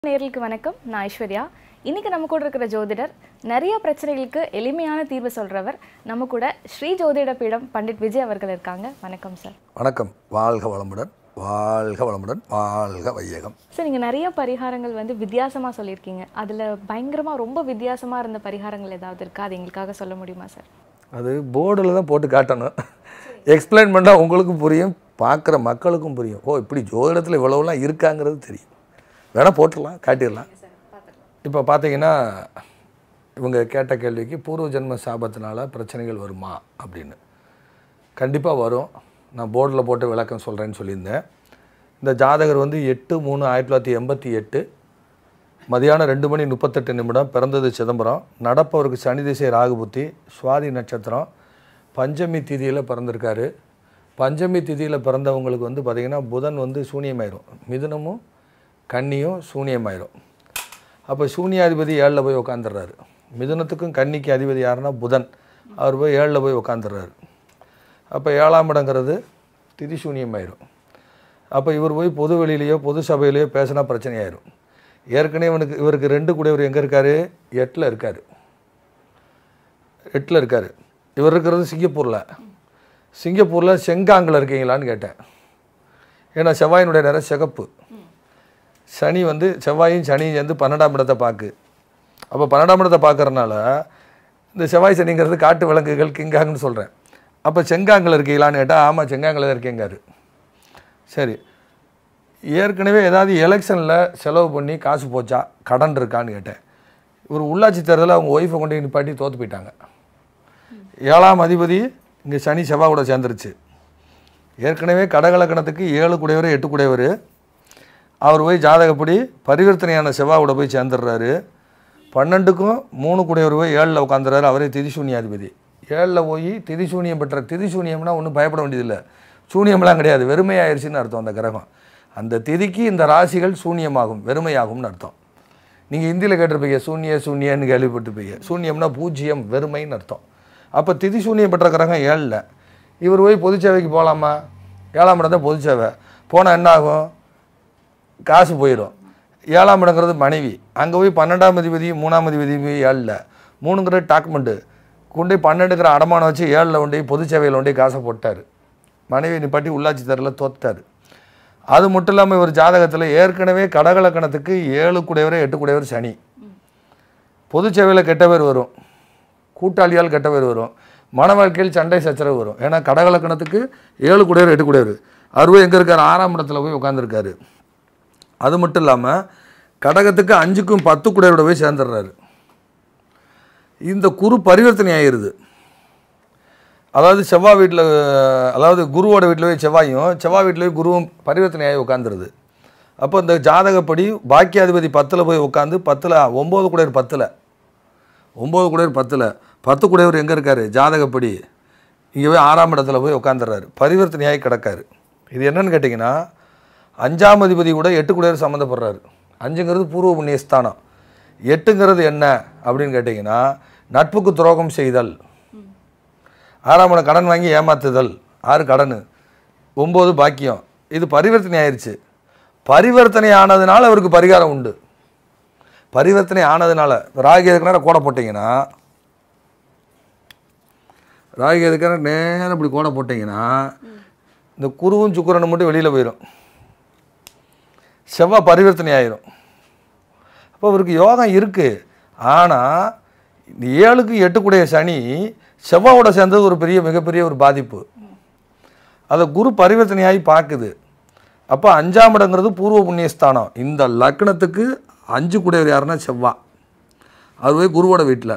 நேர்களுக்கு வணக்கம் நான் ஐஸ்வர்யா இன்னைக்கு நம்ம கூட இருக்கிற ஜோதிடர் நிறைய பிரச்சனைகளுக்கு எளிமையான தீர்வு சொல்றவர் நம்ம கூட ஸ்ரீ ஜோதிட பீடம் பண்டிட் விஜய் அவர்கள் இருக்காங்க வணக்கம் சார் வணக்கம் வாழ்க வளமுடன் வாழ்க வளமுடன் வாழ்க வையகம் சார் நீங்கள் நிறைய பரிகாரங்கள் வந்து வித்தியாசமாக சொல்லியிருக்கீங்க அதில் பயங்கரமாக ரொம்ப வித்தியாசமாக இருந்த பரிகாரங்கள் ஏதாவது இருக்கா அது எங்களுக்காக சொல்ல முடியுமா சார் அது போர்டில் தான் போட்டு காட்டணும் எக்ஸ்பிளைன் பண்ணால் உங்களுக்கும் புரியும் பார்க்குற மக்களுக்கும் புரியும் ஓ இப்படி ஜோதிடத்தில் இவ்வளவுலாம் இருக்காங்கிறது தெரியும் வேணால் போட்டுடலாம் காட்டிடலாம் இப்போ பார்த்தீங்கன்னா இவங்க கேட்ட கேள்விக்கு பூர்வ ஜென்ம சாபத்தினால பிரச்சனைகள் வருமா அப்படின்னு கண்டிப்பாக வரும் நான் போர்டில் போட்டு விளக்கம் சொல்கிறேன்னு சொல்லியிருந்தேன் இந்த ஜாதகர் வந்து எட்டு மூணு ஆயிரத்தி தொள்ளாயிரத்தி எண்பத்தி எட்டு மதியானம் ரெண்டு மணி முப்பத்தெட்டு நிமிடம் பிறந்தது சிதம்பரம் நடப்பவருக்கு சனி திசை ராகுபுத்தி சுவாதி நட்சத்திரம் பஞ்சமி திதியில் பிறந்திருக்காரு பஞ்சமி திதியில் பிறந்தவங்களுக்கு வந்து பார்த்திங்கன்னா புதன் வந்து சூனியமாயிரும் மிதுனமும் கன்னியும் சூனியமாயிரும் அப்போ சூனியாதிபதி ஏழில் போய் உட்காந்துடுறாரு மிதுனத்துக்கும் கன்னிக்கு அதிபதி யாருன்னா புதன் அவர் போய் ஏழில் போய் உட்காந்துடுறாரு அப்போ ஏழாம் இடங்கிறது திதி சூனியமாயிரும் அப்போ இவர் போய் பொது வெளியிலையோ பொது சபையிலையோ பேசினா பிரச்சனையாயிரும் ஏற்கனவே இவனுக்கு இவருக்கு ரெண்டு கூடியவர் எங்கே இருக்கார் எட்டில் இருக்கார் எட்டில் இருக்கார் இவர் இருக்கிறது சிங்கப்பூரில் சிங்கப்பூரில் செங்காங்கில் இருக்கீங்களான்னு கேட்டேன் ஏன்னா செவ்வாயினுடைய நிறம் சிகப்பு சனி வந்து செவ்வாயும் சனியும் சேர்ந்து பன்னெண்டாம் இடத்தை பார்க்கு அப்போ பன்னெண்டாம் இடத்தை பார்க்கறனால இந்த செவ்வாய் சனிங்கிறது காட்டு விலங்குகள் கிங்காங்கன்னு சொல்கிறேன் அப்போ செங்காங்கில் இருக்கீங்களான்னு கேட்டால் ஆமாம் செங்காங்கில் தான் இருக்கேங்காரு சரி ஏற்கனவே ஏதாவது எலெக்ஷனில் செலவு பண்ணி காசு போச்சா கடன் இருக்கான்னு கேட்டேன் ஒரு உள்ளாட்சி தேர்தலில் அவங்க ஒய்ஃபை கொண்டு போய் நிப்பாட்டி தோற்று போயிட்டாங்க ஏழாம் அதிபதி இங்கே சனி செவ்வாய் கூட சேர்ந்துருச்சு ஏற்கனவே கடகலக்கணத்துக்கு ஏழு குடையவர் எட்டு குடையவர் அவர் போய் ஜாதகப்படி பரிவர்த்தனையான செவ்வாயோட போய் சேர்ந்துடுறாரு பன்னெண்டுக்கும் மூணு குடையவர் போய் ஏழில் உட்காந்துறாரு அவரே திதிசூன்யாதிபதி ஏழில் போய் திதிசூனியம் பெற்ற திதிசூனியம்னா ஒன்றும் பயப்பட வேண்டியதில்லை சூனியம்லாம் கிடையாது வெறுமையாயிருச்சுன்னு அர்த்தம் அந்த கிரகம் அந்த திதிக்கு இந்த ராசிகள் சூனியமாகும் வெறுமையாகும்னு அர்த்தம் நீங்கள் ஹிந்தியில் கேட்டிருப்பீங்க சூன்ய சூன்யன்னு கேள்விப்பட்டிருப்பீங்க சூன்யம்னா பூஜ்ஜியம் வெறுமைன்னு அர்த்தம் அப்போ திதி சூன்யம் பெற்ற கிரகம் ஏழில் இவர் போய் பொது சேவைக்கு போகலாமா ஏழாம் இடம் தான் பொது சேவை போனால் என்ன ஆகும் காசு போயிடும் ஏழாம் இடங்கிறது மனைவி அங்கே போய் பன்னெண்டாம் அதிபதி மூணாம் அதிபதி போய் ஏழில் மூணுங்கிறது டாக்குமெண்ட்டு கொண்டு போய் பன்னெண்டுங்கிற அடமானம் வச்சு ஏழில் கொண்டு போய் பொது சேவையில் கொண்டு போய் காசை போட்டார் மனைவி நிப்பாட்டி உள்ளாட்சி தேர்தலில் தோத்துட்டார் அது மட்டும் இல்லாமல் இவர் ஜாதகத்தில் ஏற்கனவே கடகலக்கணத்துக்கு ஏழு குடையவர் எட்டு குடையவர் சனி பொது சேவையில் கெட்ட பேர் வரும் கூட்டாளியால் கெட்ட பேர் வரும் மன வாழ்க்கையில் சண்டை சச்சரவு வரும் ஏன்னா கடகலக்கணத்துக்கு ஏழு குடையவர் எட்டு குடையவர் அவர் போய் எங்கே இருக்கார் ஆறாம் இடத்துல போய் உட்காந்துருக்காரு அது மட்டும் இல்லாமல் கடகத்துக்கு அஞ்சுக்கும் பத்து குடையரோட போய் சேர்ந்துடுறாரு இந்த குரு பரிவர்த்தனை ஆகிருது அதாவது செவ்வாய் வீட்டில் அதாவது குருவோட வீட்டில் போய் செவ்வாயும் செவ்வாய் வீட்டில் போய் குருவும் பரிவர்த்தனை ஆகி உட்காந்துருது அப்போ இந்த ஜாதகப்படி பாக்கியாதிபதி பத்தில் போய் உட்காந்து பத்தில் ஒம்பது குடையர் பத்தில் ஒம்பது குடையர் பத்தில் பத்து குடையவர் எங்கே இருக்கார் ஜாதகப்படி இங்கே போய் ஆறாம் இடத்துல போய் உட்காந்துடுறாரு பரிவர்த்தனையாகி கிடக்காரு இது என்னன்னு கேட்டிங்கன்னா அஞ்சாம் அதிபதி கூட எட்டு குடையர் சம்மந்தப்படுறாரு அஞ்சுங்கிறது பூர்வ புண்ணிய ஸ்தானம் எட்டுங்கிறது என்ன அப்படின்னு கேட்டிங்கன்னா நட்புக்கு துரோகம் செய்தல் ஆறாம் இடம் கடன் வாங்கி ஏமாத்துதல் ஆறு கடன் ஒம்பது பாக்கியம் இது பரிவர்த்தனை ஆயிடுச்சு பரிவர்த்தனை ஆனதுனால அவருக்கு பரிகாரம் உண்டு பரிவர்த்தனை ஆனதுனால ராகி எதுக்கு நேரம் கோடை போட்டிங்கன்னா ராகி எதுக்கு நேரம் நேரம் இப்படி கோடை போட்டிங்கன்னா இந்த குருவும் சுக்கிரனும் மட்டும் வெளியில் போயிடும் செவ்வாய் பரிவர்த்தனை ஆயிரும் அப்போ அவருக்கு யோகம் இருக்குது ஆனால் இந்த ஏழுக்கு எட்டுக்குடைய சனி செவ்வாயோட சேர்ந்தது ஒரு பெரிய மிகப்பெரிய ஒரு பாதிப்பு அதை குரு பரிவர்த்தனையாகி பார்க்குது அப்போ அஞ்சாம் இடங்கிறது பூர்வ புண்ணியஸ்தானம் இந்த லக்னத்துக்கு அஞ்சு கூடையவர் யாருன்னா செவ்வா அவர் போய் குருவோட வீட்டில்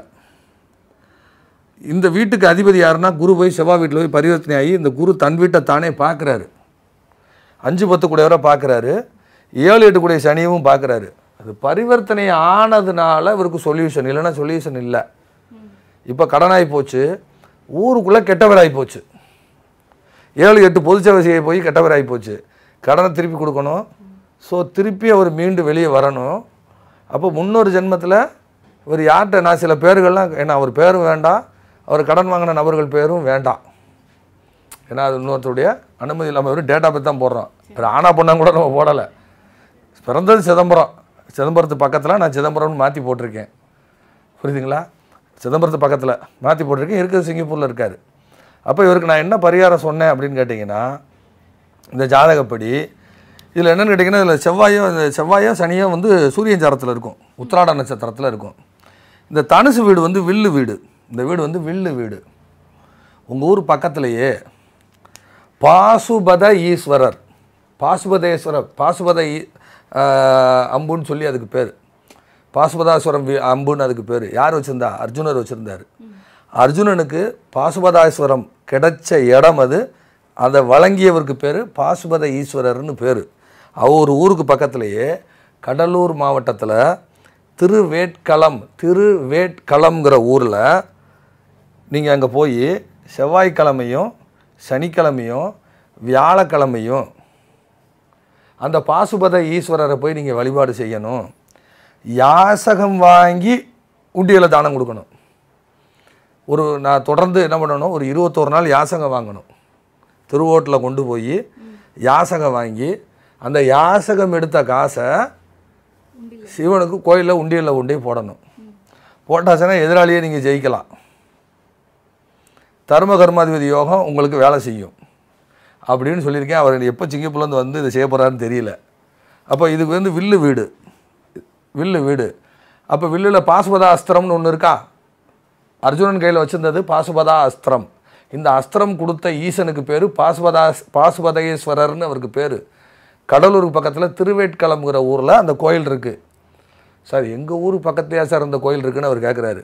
இந்த வீட்டுக்கு அதிபதி யாருன்னா குரு போய் செவ்வாய் வீட்டில் போய் பரிவர்த்தனை ஆகி இந்த குரு தன் வீட்டை தானே பார்க்குறாரு அஞ்சு பத்து கூடையவரை பார்க்குறாரு ஏழு எட்டு கூடிய சனியவும் பார்க்குறாரு அது பரிவர்த்தனை ஆனதுனால இவருக்கு சொல்யூஷன் இல்லைன்னா சொல்யூஷன் இல்லை இப்போ கடனாகி போச்சு ஊருக்குள்ளே கெட்டவராகி போச்சு ஏழு எட்டு பொதுச்சேவை செய்ய போய் கெட்டவராகி போச்சு கடனை திருப்பி கொடுக்கணும் ஸோ திருப்பி அவர் மீண்டு வெளியே வரணும் அப்போ முன்னொரு ஜென்மத்தில் இவர் யார்கிட்ட நான் சில பேர்கள்லாம் ஏன்னா அவர் பேரும் வேண்டாம் அவர் கடன் வாங்கின நபர்கள் பேரும் வேண்டாம் ஏன்னா அது இன்னொருத்தருடைய அனுமதி இல்லாமல் வெறும் டேட்டா பற்றி தான் போடுறோம் இப்போ ஆனா பொண்ணா கூட நம்ம போடலை பிறந்தது சிதம்பரம் சிதம்பரத்து பக்கத்தில் நான் சிதம்பரம்னு மாற்றி போட்டிருக்கேன் புரியுதுங்களா சிதம்பரத்து பக்கத்தில் மாற்றி போட்டிருக்கேன் இருக்கிறது சிங்கப்பூரில் இருக்கார் அப்போ இவருக்கு நான் என்ன பரிகாரம் சொன்னேன் அப்படின்னு கேட்டிங்கன்னா இந்த ஜாதகப்படி இதில் என்னென்னு கேட்டிங்கன்னா இதில் செவ்வாயோ இந்த செவ்வாயோ சனியோ வந்து சூரியன் சாரத்தில் இருக்கும் உத்திராட நட்சத்திரத்தில் இருக்கும் இந்த தனுசு வீடு வந்து வில்லு வீடு இந்த வீடு வந்து வில்லு வீடு உங்கள் ஊர் பக்கத்துலேயே பாசுபத ஈஸ்வரர் பாசுபதேஸ்வரர் பாசுபத ஈ- ஆஹ் அம்புன்னு சொல்லி அதுக்கு பேர் பாசுபதாஸ்வரம் வி- அம்புன்னு அதுக்கு பேர் யார் வச்சுருந்தா அர்ஜுனர் வச்சுருந்தார் அர்ஜுனனுக்கு பாசுபதாஸ்வரம் கிடைச்ச இடம் அது அதை வழங்கியவருக்கு பேர் பாசுபத ஈஸ்வரர்னு பேர் அவர் ஊருக்கு பக்கத்துலேயே கடலூர் மாவட்டத்தில் திருவேட்களம் திருவேட்களம்ங்கிற ஊரில் நீங்கள் அங்கே போய் செவ்வாய்க்கிழமையும் சனிக்கிழமையும் வியாழக்கிழமையும் அந்த பாசுபத ஈஸ்வரரை போய் நீங்கள் வழிபாடு செய்யணும் யாசகம் வாங்கி உண்டியலை தானம் கொடுக்கணும் ஒரு நான் தொடர்ந்து என்ன பண்ணணும் ஒரு இருபத்தோரு நாள் யாசகம் வாங்கணும் திருவோட்டில் கொண்டு போய் யாசகம் வாங்கி அந்த யாசகம் எடுத்த காசை சிவனுக்கு கோயிலில் உண்டியலில் கொண்டு போய் போடணும் போட்டாச்சுன்னா எதிராளியே நீங்கள் ஜெயிக்கலாம் தர்ம கர்மாதிபதி யோகம் உங்களுக்கு வேலை செய்யும் அப்படின்னு சொல்லியிருக்கேன் அவர் எப்போ சிங்கப்பூர்லேருந்து வந்து இதை செய்ய போகிறாருன்னு தெரியல அப்போ இதுக்கு வந்து வில்லு வீடு வில்லு வீடு அப்போ வில்லில் பாசுபதா அஸ்திரம்னு ஒன்று இருக்கா அர்ஜுனன் கையில் வச்சிருந்தது பாசுபதா அஸ்திரம் இந்த அஸ்திரம் கொடுத்த ஈசனுக்கு பேர் பாசுபதா பாசுபதேஸ்வரர்னு அவருக்கு பேர் கடலூருக்கு பக்கத்தில் திருவேட்களம்ங்கிற ஊரில் அந்த கோயில் இருக்குது சார் எங்கள் ஊர் பக்கத்துலையா சார் இந்த கோயில் இருக்குன்னு அவர் கேட்குறாரு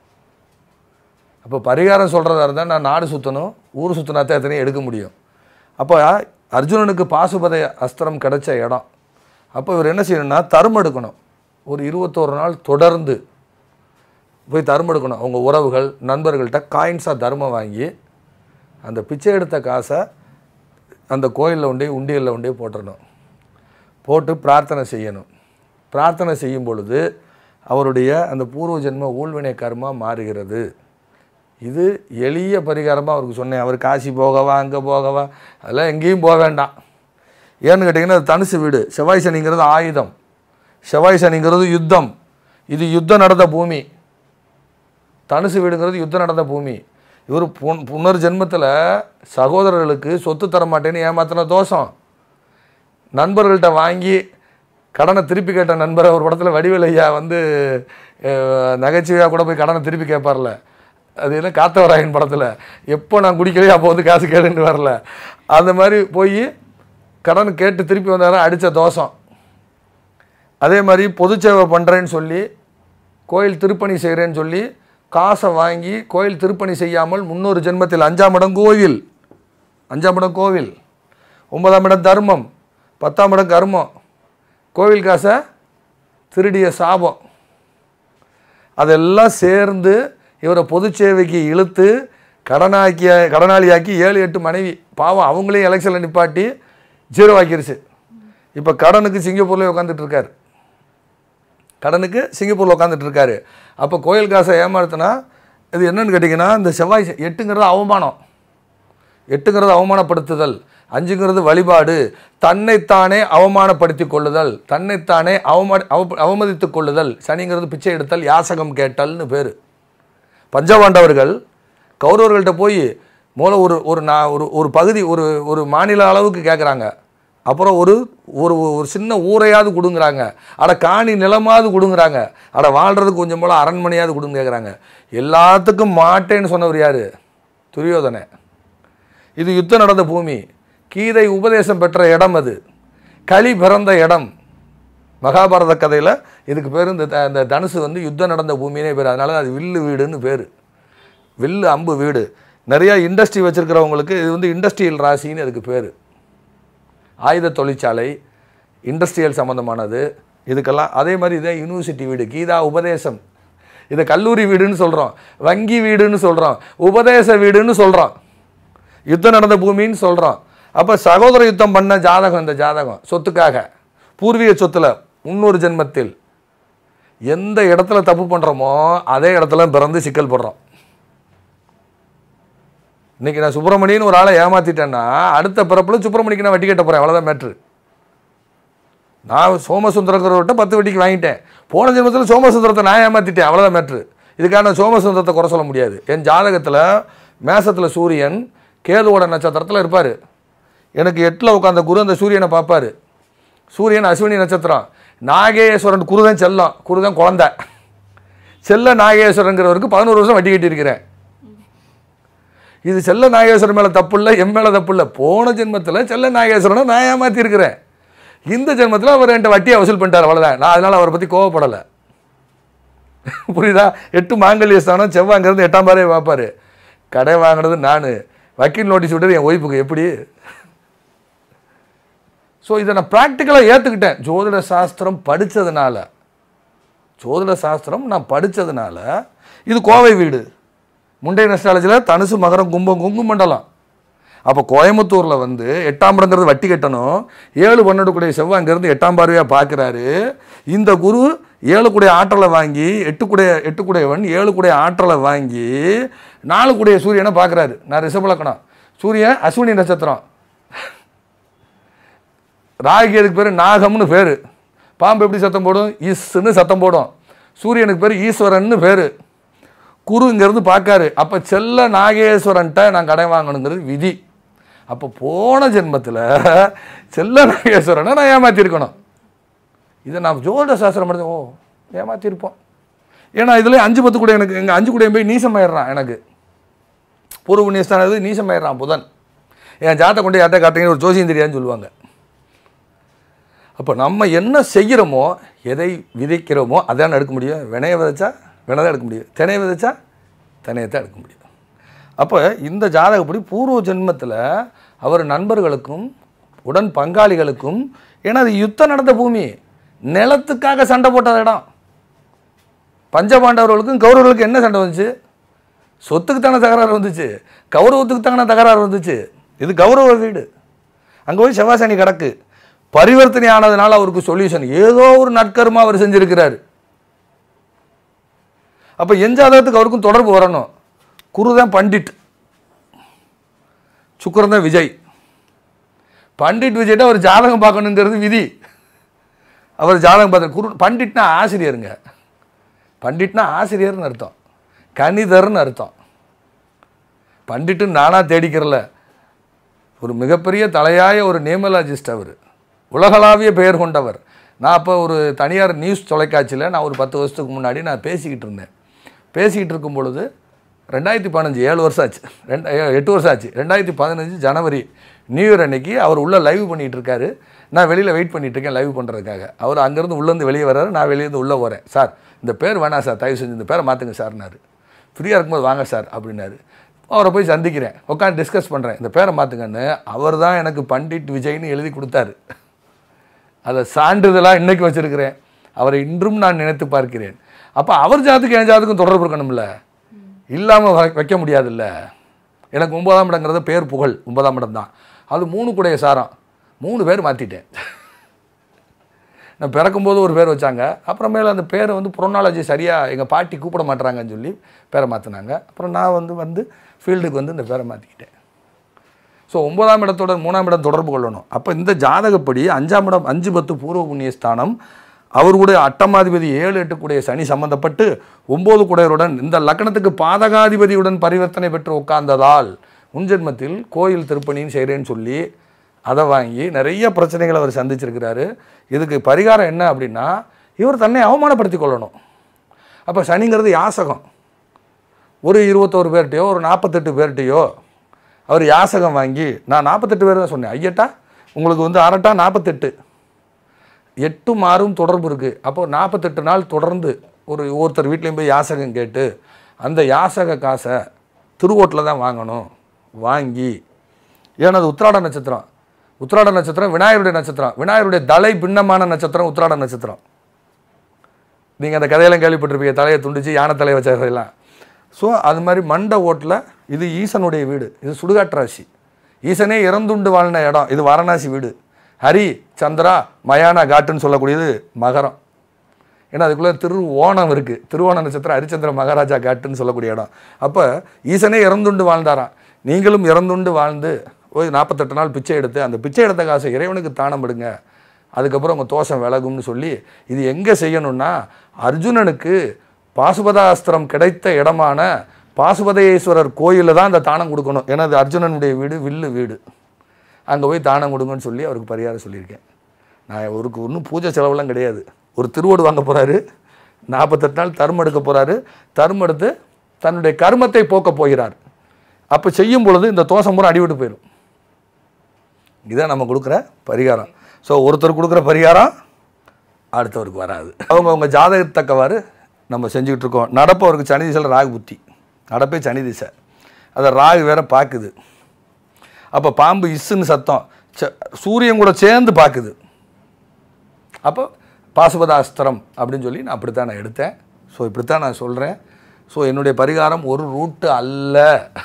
அப்போ பரிகாரம் சொல்கிறதா இருந்தால் நான் நாடு சுற்றணும் ஊர் சுற்றினா தான் எத்தனையும் எடுக்க முடியும் அப்போ அர்ஜுனனுக்கு பாசுபத அஸ்திரம் கிடைச்ச இடம் அப்போ இவர் என்ன செய்யணும்னா தருமம் எடுக்கணும் ஒரு இருபத்தோரு நாள் தொடர்ந்து போய் தர்மம் எடுக்கணும் அவங்க உறவுகள் நண்பர்கள்ட்ட காயின்ஸாக தர்மம் வாங்கி அந்த பிச்சை எடுத்த காசை அந்த கோயிலில் உண்டே உண்டியலில் உண்டே போட்டுறணும் போட்டு பிரார்த்தனை செய்யணும் பிரார்த்தனை செய்யும் பொழுது அவருடைய அந்த பூர்வ ஜென்ம ஊழ்வினை கர்மா மாறுகிறது இது எளிய பரிகாரமாக அவருக்கு சொன்னேன் அவர் காசி போகவா அங்கே போகவா அதெல்லாம் எங்கேயும் போக வேண்டாம் ஏன்னு கேட்டிங்கன்னா அது தனுசு வீடு செவ்வாய் சனிங்கிறது ஆயுதம் செவ்வாய் சனிங்கிறது யுத்தம் இது யுத்தம் நடந்த பூமி தனுசு வீடுங்கிறது யுத்தம் நடந்த பூமி இவர் புன் புனர் ஜென்மத்தில் சகோதரர்களுக்கு சொத்து தர மாட்டேன்னு ஏமாத்தின தோஷம் நண்பர்கள்ட்ட வாங்கி கடனை திருப்பி கேட்ட நண்பரை ஒரு படத்தில் வடிவேலு ஐயா வந்து நகைச்சுவையாக கூட போய் கடனை திருப்பி கேட்பார்ல அது என்ன காத்தவராயன் படத்தில் எப்போ நான் குடிக்கலையோ அப்போ வந்து காசு கேளுன்னு வரல அந்த மாதிரி போய் கடன் கேட்டு திருப்பி வந்தாலும் அடித்த தோஷம் அதே மாதிரி பொது சேவை பண்ணுறேன்னு சொல்லி கோயில் திருப்பணி செய்கிறேன்னு சொல்லி காசை வாங்கி கோயில் திருப்பணி செய்யாமல் முன்னொரு ஜென்மத்தில் அஞ்சாம் இடம் கோவில் அஞ்சாம் இடம் கோவில் ஒன்பதாம் இடம் தர்மம் பத்தாம் இடம் கர்மம் கோவில் காசை திருடிய சாபம் அதெல்லாம் சேர்ந்து இவரை பொது சேவைக்கு இழுத்து கடனாக்கிய கடனாளியாக்கி ஏழு எட்டு மனைவி பாவம் அவங்களையும் எலெக்ஷனில் நிப்பாட்டி ஜீரோ ஆக்கிருச்சு இப்போ கடனுக்கு சிங்கப்பூர்லேயே உட்காந்துட்டு இருக்காரு கடனுக்கு சிங்கப்பூரில் உட்காந்துட்டு இருக்காரு அப்போ கோயில் காசை ஏமாத்துனா இது என்னன்னு கேட்டிங்கன்னா இந்த செவ்வாய் செ- எட்டுங்கிறது அவமானம் எட்டுங்கிறது அவமானப்படுத்துதல் அஞ்சுங்கிறது வழிபாடு தன்னைத்தானே அவமானப்படுத்திக் கொள்ளுதல் தன்னைத்தானே அவமா அவ அவமதித்துக் கொள்ளுதல் சனிங்கிறது பிச்சை எடுத்தல் யாசகம் கேட்டல்னு பேர் பஞ்சபாண்டவர்கள் கௌரவர்கள்ட்ட போய் மூல ஒரு ஒரு நான் ஒரு ஒரு பகுதி ஒரு ஒரு மாநில அளவுக்கு கேட்குறாங்க அப்புறம் ஒரு ஒரு ஒரு சின்ன ஊரையாவது கொடுங்குறாங்க அட காணி நிலமாவது கொடுங்குறாங்க அட வாழ்கிறதுக்கு கொஞ்சம் போல அரண்மனையாவது கொடுங்க கேட்குறாங்க எல்லாத்துக்கும் மாட்டேன்னு சொன்னவர் யார் துரியோதனை இது யுத்தம் நடந்த பூமி கீதை உபதேசம் பெற்ற இடம் அது களி பிறந்த இடம் மகாபாரத கதையில் இதுக்கு பேர் இந்த த- இந்த தனுசு வந்து யுத்தம் நடந்த பூமினே பேர் அதனால அது வில்லு வீடுன்னு பேர் வில்லு அம்பு வீடு நிறையா இண்டஸ்ட்ரி வச்சுருக்கிறவங்களுக்கு இது வந்து இண்டஸ்ட்ரியல் ராசின்னு அதுக்கு பேர் ஆயுத தொழிற்சாலை இண்டஸ்ட்ரியல் சம்மந்தமானது இதுக்கெல்லாம் அதே மாதிரி இதே யூனிவர்சிட்டி வீடு கீதா உபதேசம் இதை கல்லூரி வீடுன்னு சொல்கிறோம் வங்கி வீடுன்னு சொல்கிறோம் உபதேச வீடுன்னு சொல்கிறோம் யுத்தம் நடந்த பூமின்னு சொல்கிறோம் அப்போ சகோதர யுத்தம் பண்ண ஜாதகம் இந்த ஜாதகம் சொத்துக்காக பூர்வீக சொத்துல முன்னொரு ஜென்மத்தில் எந்த இடத்துல தப்பு பண்ணுறோமோ அதே இடத்துல பிறந்து சிக்கல் போடுறோம் இன்னைக்கு நான் சுப்பிரமணியன்னு ஒரு ஆளை ஏமாத்திட்டேன்னா அடுத்த பிறப்புல சுப்பிரமணிக்கு நான் வட்டி கட்ட போகிறேன் அவ்வளோதான் மேட்ரு நான் சோமசுந்தரங்கிறவர்கிட்ட பத்து வட்டிக்கு வாங்கிட்டேன் போன ஜென்மத்தில் சோமசுந்தரத்தை நான் ஏமாற்றிட்டேன் அவ்வளோதான் மேட்ரு இதுக்காக நான் சோமசுந்தரத்தை குறை சொல்ல முடியாது என் ஜாதகத்தில் மேசத்தில் சூரியன் கேதுவோட நட்சத்திரத்தில் இருப்பார் எனக்கு எட்டில் உட்காந்த குரு அந்த சூரியனை பார்ப்பாரு சூரியன் அஸ்வினி நட்சத்திரம் நாகேஸ்வரன் குருதான் செல்லம் குருதான் குழந்தை செல்ல நாகேஸ்வரங்கிறவருக்கு பதினோரு வருஷம் வட்டி கட்டியிருக்கிறேன் இது செல்ல நாகேஸ்வரன் மேலே தப்பு இல்லை என் மேலே தப்பு இல்லை போன ஜென்மத்தில் செல்ல நாகேஸ்வரனை நான் ஏமாற்றிருக்கிறேன் இந்த ஜென்மத்தில் அவர் என்கிட்ட வட்டியை வசூல் பண்ணிட்டார் அவ்வளோதான் நான் அதனால் அவரை பற்றி கோவப்படலை புரியுதா எட்டு மாங்கல்ய ஸ்தானம் செவ்வாங்கிறது எட்டாம் பாரே பார்ப்பாரு கடை வாங்கினது நான் வக்கீல் நோட்டீஸ் விட்டது என் ஒய்ஃபுக்கு எப்படி ஸோ இதை நான் ப்ராக்டிக்கலாக ஏற்றுக்கிட்டேன் ஜோதிட சாஸ்திரம் படித்ததுனால ஜோதிட சாஸ்திரம் நான் படித்ததுனால இது கோவை வீடு முண்டை நஸ்டாலஜியில் தனுசு மகரம் கும்பம் குங்கு மண்டலம் அப்போ கோயம்புத்தூரில் வந்து எட்டாம் இடங்கிறது வட்டி கட்டணும் ஏழு பன்னெண்டுக்குடைய செவ்வாய் அங்கேருந்து எட்டாம் பார்வையாக பார்க்குறாரு இந்த குரு ஏழுக்குடைய ஆற்றலை வாங்கி எட்டுக்குடைய எட்டுக்குடையவன் ஏழுக்குடைய ஆற்றலை வாங்கி நாலுக்குடைய சூரியனை பார்க்குறாரு நான் ரிஷபலக்கணம் சூரியன் அஸ்வினி நட்சத்திரம் ராகி அதுக்கு பேர் நாகம்னு பேர் பாம்பு எப்படி சத்தம் போடும் இஸ்ன்னு சத்தம் போடும் சூரியனுக்கு பேர் ஈஸ்வரன்னு பேர் குரு இங்கேருந்து பார்க்காரு அப்போ செல்ல நாகேஸ்வரன்ட்ட நான் கடை வாங்கணுங்கிறது விதி அப்போ போன ஜென்மத்தில் செல்ல நாகேஸ்வரனை நான் ஏமாற்றிருக்கணும் இதை நான் ஜோதிட சாஸ்திரம் படித்தேன் ஓ ஏமாற்றிருப்போம் ஏன்னா இதில் அஞ்சு பத்து கூட எனக்கு எங்கள் அஞ்சு கூட போய் நீசமாயிடுறான் எனக்கு பூர்வ புண்ணியஸ்தானது நீசமாயிடுறான் புதன் என் ஜாத்தை கொண்டு யார்ட்ட காட்டுறீங்க ஒரு ஜோசியம் தெரியாதுன்னு சொல்லுவாங்க அப்போ நம்ம என்ன செய்கிறோமோ எதை விதைக்கிறோமோ அதான் எடுக்க முடியும் வினைய விதைச்சா வினைதான் எடுக்க முடியும் தினைய விதைச்சா தினையத்தான் எடுக்க முடியும் அப்போ இந்த ஜாதகப்படி பூர்வ ஜென்மத்தில் அவர் நண்பர்களுக்கும் உடன் பங்காளிகளுக்கும் ஏன்னா அது யுத்தம் நடந்த பூமி நிலத்துக்காக சண்டை போட்ட இடம் பஞ்சபாண்டவர்களுக்கும் கௌரவர்களுக்கும் என்ன சண்டை வந்துச்சு சொத்துக்கு தானே தகராறு வந்துச்சு கௌரவத்துக்கு தானே தகராறு வந்துச்சு இது கௌரவ வீடு அங்கே போய் செவ்வாசனி கிடக்கு பரிவர்த்தனை ஆனதுனால அவருக்கு சொல்யூஷன் ஏதோ ஒரு நற்கர்மா அவர் செஞ்சிருக்கிறாரு அப்போ என் ஜாதகத்துக்கு அவருக்கும் தொடர்பு வரணும் குரு தான் பண்டிட் சுக்கரன் தான் விஜய் பண்டிட் விஜய்ட்ட அவர் ஜாதகம் பார்க்கணுங்கிறது விதி அவர் ஜாதகம் பார்த்து குரு பண்டிட்னா ஆசிரியருங்க பண்டிட்னா ஆசிரியர்னு அர்த்தம் கணிதர்னு அர்த்தம் பண்டிட்டுன்னு நானாக தேடிக்கிறல ஒரு மிகப்பெரிய தலையாய ஒரு நேமலாஜிஸ்ட் அவர் உலகளாவிய பெயர் கொண்டவர் நான் அப்போ ஒரு தனியார் நியூஸ் தொலைக்காட்சியில் நான் ஒரு பத்து வருஷத்துக்கு முன்னாடி நான் பேசிக்கிட்டு இருந்தேன் பேசிக்கிட்டு இருக்கும் பொழுது ரெண்டாயிரத்தி பதினஞ்சு ஏழு வருஷம் ஆச்சு ரெண்டு ஏ- எட்டு வருஷம் ஆச்சு ரெண்டாயிரத்தி பதினஞ்சு ஜனவரி நியூ இயர் அன்னைக்கு அவர் உள்ளே லைவ் பண்ணிகிட்டு இருக்காரு நான் வெளியில் வெயிட் பண்ணிட்டு இருக்கேன் லைவ் பண்ணுறதுக்காக அவர் அங்கேருந்து உள்ளேருந்து வெளியே வர்றாரு நான் வெளியேருந்து உள்ளே போகிறேன் சார் இந்த பேர் வேணாம் சார் தயவு செஞ்சு இந்த பேரை மாற்றுங்க சார்னாரு ஃப்ரீயாக இருக்கும்போது வாங்க சார் அப்படின்னாரு அவரை போய் சந்திக்கிறேன் உட்காந்து டிஸ்கஸ் பண்ணுறேன் இந்த பேரை மாற்றுங்கன்னு அவர் தான் எனக்கு பண்டிட் விஜய்னு எழுதி கொடுத்தாரு அதை சான்றிதழாக இன்னைக்கு வச்சிருக்கிறேன் அவரை இன்றும் நான் நினைத்து பார்க்கிறேன் அப்போ அவர் ஜாத்துக்கு என் ஜாத்துக்கும் தொடர்பு இருக்கணும்ல இல்லாமல் வைக்க முடியாதுல்ல எனக்கு ஒன்பதாம் இடங்கிறது பேர் புகழ் ஒன்பதாம் இடம் தான் அது மூணு கூடைய சாரம் மூணு பேர் மாற்றிட்டேன் நான் பிறக்கும்போது ஒரு பேர் வச்சாங்க அப்புறமேல அந்த பேரை வந்து புரோனாலஜி சரியாக எங்கள் பாட்டி கூப்பிட மாட்றாங்கன்னு சொல்லி பேரை மாற்றினாங்க அப்புறம் நான் வந்து வந்து ஃபீல்டுக்கு வந்து இந்த பேரை மாற்றிக்கிட்டேன் ஸோ ஒன்பதாம் இடத்தோட மூணாம் இடம் தொடர்பு கொள்ளணும் அப்போ இந்த ஜாதகப்படி அஞ்சாம் இடம் அஞ்சு பத்து பூர்வ புண்ணிய ஸ்தானம் அவருடைய அட்டமாதிபதி ஏழு எட்டு கூடிய சனி சம்பந்தப்பட்டு ஒன்பது குடையருடன் இந்த லக்னத்துக்கு பாதகாதிபதியுடன் பரிவர்த்தனை பெற்று உட்கார்ந்ததால் முன்ஜென்மத்தில் கோயில் திருப்பணின்னு செய்கிறேன்னு சொல்லி அதை வாங்கி நிறைய பிரச்சனைகளை அவர் சந்திச்சிருக்கிறாரு இதுக்கு பரிகாரம் என்ன அப்படின்னா இவர் தன்னை அவமானப்படுத்திக் கொள்ளணும் அப்போ சனிங்கிறது யாசகம் ஒரு இருபத்தோரு பேர்கிட்டயோ ஒரு நாற்பத்தெட்டு பேர்கிட்டயோ அவர் யாசகம் வாங்கி நான் நாற்பத்தெட்டு பேர் தான் சொன்னேன் ஐயட்டா உங்களுக்கு வந்து அரட்டா நாற்பத்தெட்டு எட்டு மாறும் தொடர்பு இருக்குது அப்போ நாற்பத்தெட்டு நாள் தொடர்ந்து ஒரு ஒருத்தர் வீட்லேயும் போய் யாசகம் கேட்டு அந்த யாசக காசை திருவோட்டில் தான் வாங்கணும் வாங்கி ஏன்னா அது உத்திராட நட்சத்திரம் உத்திராட நட்சத்திரம் விநாயகருடைய நட்சத்திரம் விநாயகருடைய தலை பின்னமான நட்சத்திரம் உத்திராட நட்சத்திரம் நீங்கள் அந்த கதையெல்லாம் கேள்விப்பட்டிருப்பீங்க தலையை துண்டிச்சு யானை தலையை வச்ச கதையெல்லாம் ஸோ அது மாதிரி மண்ட ஓட்டில் இது ஈசனுடைய வீடு இது சுடுகாட்டு ராசி ஈசனே இறந்துண்டு வாழ்ந்த இடம் இது வாரணாசி வீடு ஹரி சந்திரா மயானா காட்டுன்னு சொல்லக்கூடியது மகரம் ஏன்னா அதுக்குள்ளே திரு ஓணம் இருக்குது திருவோண நட்சத்திரம் ஹரிச்சந்திர மகாராஜா காட்டுன்னு சொல்லக்கூடிய இடம் அப்போ ஈசனே இறந்துண்டு வாழ்ந்தாராம் நீங்களும் இறந்துண்டு வாழ்ந்து ஒரு நாற்பத்தெட்டு நாள் பிச்சை எடுத்து அந்த பிச்சை எடுத்த காசை இறைவனுக்கு தானம் விடுங்க அதுக்கப்புறம் உங்கள் தோஷம் விலகும்னு சொல்லி இது எங்கே செய்யணும்னா அர்ஜுனனுக்கு பாசுபதாஸ்திரம் கிடைத்த இடமான பாசுபதேஸ்வரர் கோயிலில் தான் அந்த தானம் கொடுக்கணும் ஏன்னா அது அர்ஜுனனுடைய வீடு வில்லு வீடு அங்கே போய் தானம் கொடுங்கன்னு சொல்லி அவருக்கு பரிகாரம் சொல்லியிருக்கேன் நான் அவருக்கு ஒன்றும் பூஜை செலவெல்லாம் கிடையாது ஒரு திருவோடு வாங்க போகிறாரு நாற்பத்தெட்டு நாள் தர்மம் எடுக்க போகிறாரு தர்மம் எடுத்து தன்னுடைய கர்மத்தை போக்க போகிறார் அப்போ செய்யும் பொழுது இந்த தோசம் பூரா அடிவிட்டு போயிடும் இதான் நம்ம கொடுக்குற பரிகாரம் ஸோ ஒருத்தர் கொடுக்குற பரிகாரம் அடுத்தவருக்கு வராது அவங்க அவங்க ஜாதகத்தக்கவாறு நம்ம செஞ்சுக்கிட்டு இருக்கோம் நடப்பவருக்கு சனி திசையில் ராகு புத்தி நடப்பே சனி திசை அதை ராகு வேற பார்க்குது அப்போ பாம்பு இஸ்ஸுன்னு சத்தம் ச- சூரியன் கூட சேர்ந்து பார்க்குது அப்போ பாசுபதாஸ்திரம் அப்படின்னு சொல்லி நான் அப்படித்தான் நான் எடுத்தேன் ஸோ இப்படித்தான் நான் சொல்கிறேன் ஸோ என்னுடைய பரிகாரம் ஒரு ரூட்டு அல்ல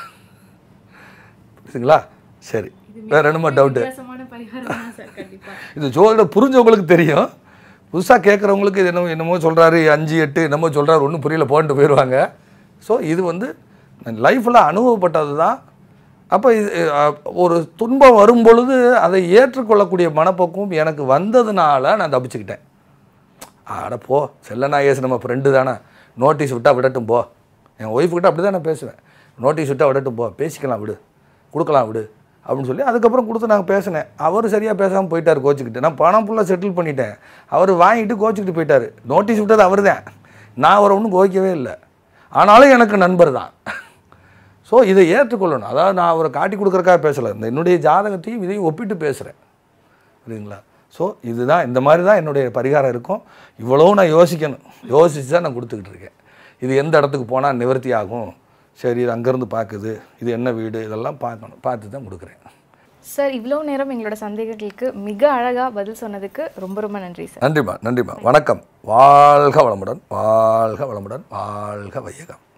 புரியுதுங்களா சரி வேற என்னமோ டவுட்டு வித்தியாசமான பரிகாரம் தான் சார் கண்டிப்பா இது ஜோதிடம் புரிஞ்சவங்களுக்கு தெரியும் புதுசாக கேட்குறவங்களுக்கு இது என்னமோ என்னமோ சொல்கிறாரு அஞ்சு எட்டு என்னமோ சொல்கிறாரு ஒன்றும் புரியல போன்ட்டு போயிடுவாங்க ஸோ இது வந்து லைஃப்பில் அனுபவப்பட்டது தான் அப்போ இது அஹ், ஒரு துன்பம் வரும் பொழுது அதை ஏற்றுக்கொள்ளக்கூடிய மனப்பக்குவம் எனக்கு வந்ததுனால நான் தப்பிச்சுக்கிட்டேன் அட போ செல்லநாயேஸ் நம்ம ஃப்ரெண்டு தானே நோட்டீஸ் விட்டால் விடட்டும் போ என் ஒய்ஃப்கிட்ட அப்படி தான் நான் பேசுவேன் நோட்டீஸ் விட்டால் விடட்டும் போ பேசிக்கலாம் விடு கொடுக்கலாம் விடு அப்படின்னு சொல்லி அதுக்கப்புறம் கொடுத்து நாங்கள் பேசினேன் அவர் சரியாக பேசாமல் போயிட்டார் கோச்சிக்கிட்டு நான் பணம் ஃபுல்லாக செட்டில் பண்ணிட்டேன் அவர் வாங்கிட்டு கோச்சிக்கிட்டு போயிட்டார் நோட்டீஸ் விட்டது அவர் தான் நான் அவரை ஒன்றும் கோவிக்கவே இல்லை ஆனாலும் எனக்கு நண்பர் தான் ஸோ இதை ஏற்றுக்கொள்ளணும் அதாவது நான் அவரை காட்டி கொடுக்குறக்காக பேசலை இந்த என்னுடைய ஜாதகத்தையும் இதையும் ஒப்பிட்டு பேசுகிறேன் புரியுதுங்களா ஸோ இதுதான் இந்த மாதிரி தான் என்னுடைய பரிகாரம் இருக்கும் இவ்வளவும் நான் யோசிக்கணும் யோசிச்சு தான் நான் கொடுத்துக்கிட்டு இருக்கேன் இது எந்த இடத்துக்கு போனால் நிவர்த்தி ஆகும் சரி இது அங்கேருந்து பார்க்குது இது என்ன வீடு இதெல்லாம் பார்க்கணும் பார்த்து தான் கொடுக்குறேன் சார் இவ்வளோ நேரம் எங்களோட சந்தேகங்களுக்கு மிக அழகா பதில் சொன்னதுக்கு ரொம்ப ரொம்ப நன்றி சார் நன்றிம்மா நன்றிம்மா வணக்கம் வாழ்க வளமுடன் வாழ்க வளமுடன் வாழ்க வையகம்